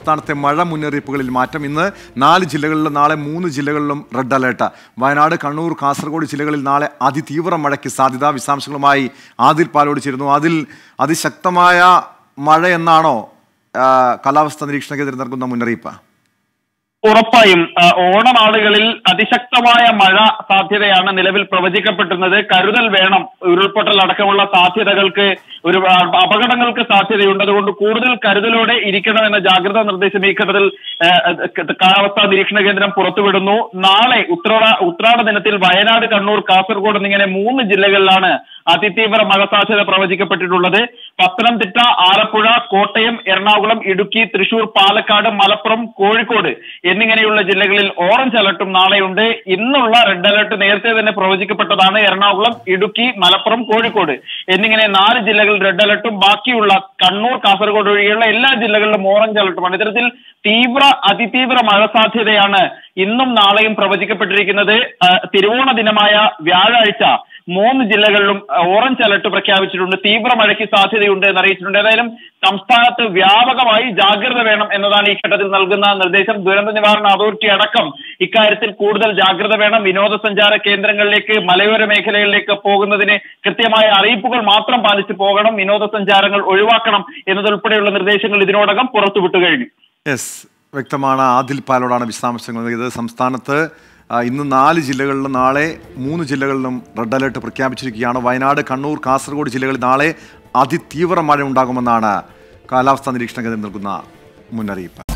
സംസ്ഥാനത്തെ മഴ മുന്നറിയിപ്പുകളിൽ മാറ്റം ഇന്ന് നാല് ജില്ലകളിലും നാളെ മൂന്ന് ജില്ലകളിലും റെഡ് അലേർട്ട് വയനാട് കണ്ണൂർ കാസർഗോഡ് ജില്ലകളിൽ നാളെ അതിതീവ്ര മഴയ്ക്ക് സാധ്യത വിശദാംശങ്ങളുമായി ആദിൽ പാലോട് ചേരുന്നു അതിൽ അതിശക്തമായ മഴ എന്നാണോ ആ, കാലാവസ്ഥാ നിരീക്ഷണ കേന്ദ്രം നൽകുന്ന മുന്നറിയിപ്പ് ഉറപ്പായും ആ, ഓണനാളുകളിൽ അതിശക്തമായ മഴ സാധ്യതയാണ് നിലവിൽ പ്രവചിക്കപ്പെട്ടുന്നത് കരുതൽ വേണം ഉരുൾപൊട്ടൽ അടക്കമുള്ള സാധ്യതകൾക്ക് ഒരു ആ, അപകടങ്ങൾക്ക് സാധ്യതയുണ്ട് അതുകൊണ്ട് കൂടുതൽ കരുതലോടെ ഇരിക്കണമെന്ന ജാഗ്രതാ നിർദ്ദേശം ഈ ഘട്ടത്തിൽ ആ, ക- കാലാവസ്ഥാ നിരീക്ഷണ കേന്ദ്രം പുറത്തുവിടുന്നു നാളെ ഉത്രാട ഉത്രാട ദിനത്തിൽ വയനാട് കണ്ണൂർ കാസർഗോഡ് എന്നിങ്ങനെ മൂന്ന് ജില്ലകളിലാണ് അതിതീവ്ര മഴ സാധ്യത പ്രവചിക്കപ്പെട്ടിട്ടുള്ളത് പത്തനംതിട്ട ആലപ്പുഴ കോട്ടയം എറണാകുളം ഇടുക്കി തൃശൂർ പാലക്കാട് മലപ്പുറം കോഴിക്കോട് എന്നിങ്ങനെയുള്ള ജില്ലകളിൽ ഓറഞ്ച് അലർട്ടും നാളെയുണ്ട് ഇന്നുള്ള റെഡ് അലർട്ട് നേരത്തെ തന്നെ പ്രവചിക്കപ്പെട്ടതാണ് എറണാകുളം ഇടുക്കി മലപ്പുറം കോഴിക്കോട് എന്നിങ്ങനെ നാല് ജില്ലകളിൽ റെഡ് അലർട്ടും ബാക്കിയുള്ള കണ്ണൂർ കാസർഗോഡ് ഒഴികെയുള്ള എല്ലാ ജില്ലകളിലും ഓറഞ്ച് അലർട്ടുമാണ് ഇത്തരത്തിൽ തീവ്ര അതിതീവ്ര മഴ സാധ്യതയാണ് ഇന്നും നാളെയും പ്രവചിക്കപ്പെട്ടിരിക്കുന്നത് ആ, തിരുവോണ ദിനമായ വ്യാഴാഴ്ച മൂന്ന് ജില്ലകളിലും ആ, ഓറഞ്ച് അലർട്ട് പ്രഖ്യാപിച്ചിട്ടുണ്ട് തീവ്ര മഴയ്ക്ക് സാധ്യതയുണ്ട് എന്ന് അറിയിച്ചിട്ടുണ്ട് ഏതായാലും സംസ്ഥാനത്ത് വ്യാപകമായി ജാഗ്രത വേണം എന്നതാണ് ഈ ഘട്ടത്തിൽ നൽകുന്ന നിർദ്ദേശം ദുരന്ത നിവാരണ അതോറിറ്റി അടക്കം ഇക്കാര്യത്തിൽ കൂടുതൽ ജാഗ്രത വേണം വിനോദസഞ്ചാര കേന്ദ്രങ്ങളിലേക്ക് മലയോര മേഖലകളിലേക്ക് പോകുന്നതിന് കൃത്യമായ അറിയിപ്പുകൾ മാത്രം പാലിച്ചു പോകണം വിനോദസഞ്ചാരങ്ങൾ ഒഴിവാക്കണം എന്നതുൾപ്പെടെയുള്ള നിർദ്ദേശങ്ങൾ ഇതിനോടകം പുറത്തുവിട്ടു കഴിഞ്ഞു യെസ് വ്യക്തമാണ് ആദിൽ പാലോടാണ് വിശദാംശങ്ങൾ നൽകിയത് സംസ്ഥാനത്ത് ആ, ഇന്ന് നാല് ജില്ലകളിലും നാളെ മൂന്ന് ജില്ലകളിലും റെഡ് അലേർട്ട് പ്രഖ്യാപിച്ചിരിക്കുകയാണ് വയനാട് കണ്ണൂർ കാസർഗോഡ് ജില്ലകളിൽ നാളെ അതിതീവ്ര മഴ ഉണ്ടാകുമെന്നാണ് കാലാവസ്ഥാ നിരീക്ഷണ കേന്ദ്രം നൽകുന്ന മുന്നറിയിപ്പ്